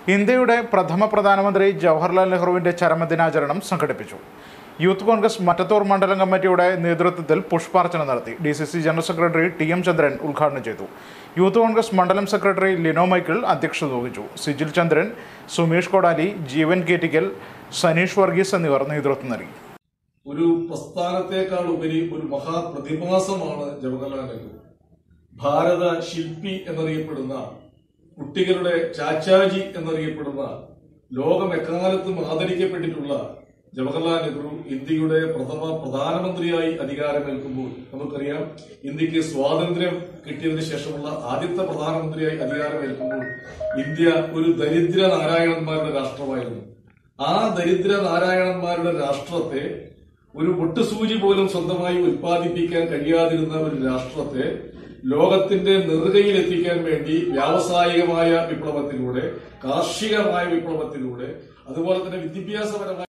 ഇന്ത്യയുടെ പ്രഥമ പ്രധാനമന്ത്രി ജവഹർലാൽ നെഹ്റുവിന്റെ ചരമദിനാചരണം സംഘടിപ്പിച്ചു യൂത്ത് കോൺഗ്രസ് മറ്റത്തൂർ മണ്ഡലം കമ്മിറ്റിയുടെ നേതൃത്വത്തിൽ പുഷ്പാർച്ചന നടത്തി D C C general secretary T M Chandran ഉദ്ഘാടനം ചെയ്തു യൂത്ത് കോൺഗ്രസ് മണ്ഡലം സെക്രട്ടറി ലിനോ മൈക്കിൾ അധ്യക്ഷത വഹിച്ചു സിജിൽ ചന്ദ്രൻ സുമേഷ് കൊടാലി ജീവൻ കേറ്റിക്കൽ സനീഷ് വർഗീസ് എന്നിവർ നേതൃത്വം നൽകി ഒരു പ്രസ്ഥാനത്തെക്കാൾ ഉപരി ഒരു മഹാപ്രതിഭാസമാണ് ജവഹർലാൽ നെഹ്റു ഭാരത ശില്പി എന്നറിയപ്പെടുന്ന കുട്ടികളുടെ ചാച്ചാജി എന്നറിയപ്പെടുന്ന ലോകം എക്കാലത്തും ആദരിക്കപ്പെട്ടിട്ടുള്ള ജവഹർലാൽ നെഹ്റു ഇന്ത്യയുടെ പ്രഥമ പ്രധാനമന്ത്രിയായി അധികാരമേൽക്കുമ്പോൾ നമുക്കറിയാം ഇന്ത്യക്ക് സ്വാതന്ത്ര്യം കിട്ടിയതിനു ശേഷമുള്ള ആദ്യത്തെ പ്രധാനമന്ത്രിയായി അധികാരമേൽക്കുമ്പോൾ ഇന്ത്യ ഒരു ദരിദ്ര നാരായണന്മാരുടെ രാഷ്ട്രമായിരുന്നു ആ ദരിദ്ര നാരായണന്മാരുടെ രാഷ്ട്രത്തെ ഒരു പൊട്ടുസൂചി പോലും സ്വന്തമായി ഉൽപ്പാദിപ്പിക്കാൻ കഴിയാതിരുന്ന ഒരു രാഷ്ട്രത്തെ ലോകത്തിന്റെ നെറുകയിൽ എത്തിക്കാൻ വേണ്ടി വ്യാവസായികമായ വിപ്ലവത്തിലൂടെ കാർഷികമായ വിപ്ലവത്തിലൂടെ അതുപോലെ തന്നെ വിദ്യാഭ്യാസപരമായ